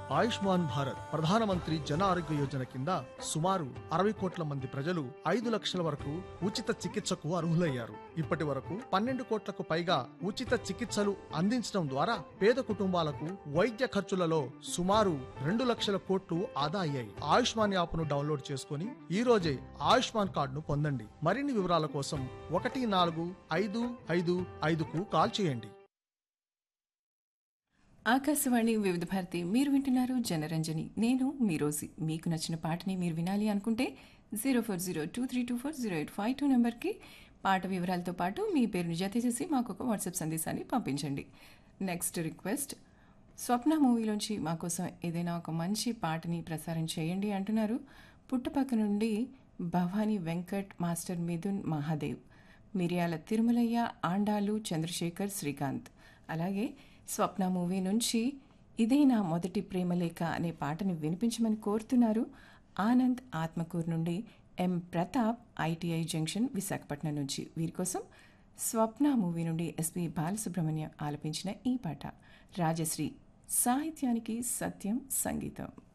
ఆయుష్మాన్ భారత్ ప్రధానమంత్రి జన ఆరోగ్య యోజన కింద సుమారు అరవై కోట్ల మంది ప్రజలు ఐదు లక్షల వరకు ఉచిత చికిత్సకు అర్హులయ్యారు ఇప్పటి వరకు పన్నెండు కోట్లకు పైగా ఉచిత చికిత్సలు అందించడం ద్వారా పేద కుటుంబాలకు వైద్య ఖర్చులలో సుమారు రెండు లక్షల కోట్లు ఆదా అయ్యాయి ఆయుష్మాన్ యాప్ను డౌన్లోడ్ చేసుకుని ఈ రోజే ఆయుష్మాన్ కార్డును పొందండి మరిన్ని వివరాల కోసం ఒకటి నాలుగు ఐదు ఐదు ఐదుకు కాల్ చేయండి ఆకాశవాణి వివిధ భారతి మీరు వింటున్నారు జనరంజని నేను మీ రోజు మీకు నచ్చిన పాటని మీరు వినాలి అనుకుంటే zero four zero two three two four zero eight five two నెంబర్కి పాట వివరాలతో పాటు మీ పేరుని జత చేసి మాకు ఒక వాట్సాప్ సందేశాన్ని పంపించండి నెక్స్ట్ రిక్వెస్ట్ స్వప్న మూవీలోంచి మా కోసం ఏదైనా ఒక మంచి పాటని ప్రసారం చేయండి అంటున్నారు పుట్టపక్క నుండి భవానీ వెంకట్ మాస్టర్ మిథున్ మహాదేవ్ మిరియాల తిరుమలయ్య ఆండాలు చంద్రశేఖర్ శ్రీకాంత్ అలాగే స్వప్న మూవీ నుంచి ఇదే నా మొదటి ప్రేమలేఖ అనే పాటని వినిపించమని కోరుతున్నారు ఆనంద్ ఆత్మకూరు నుండి M Pratap ITI junction Visakhapatnam నుంచి వీరి కోసం స్వప్న మూవీ నుండి ఎస్పి బాలసుబ్రహ్మణ్యం ఆలపించిన ఈ పాట రాజశ్రీ సాహిత్యానికి సత్యం సంగీతం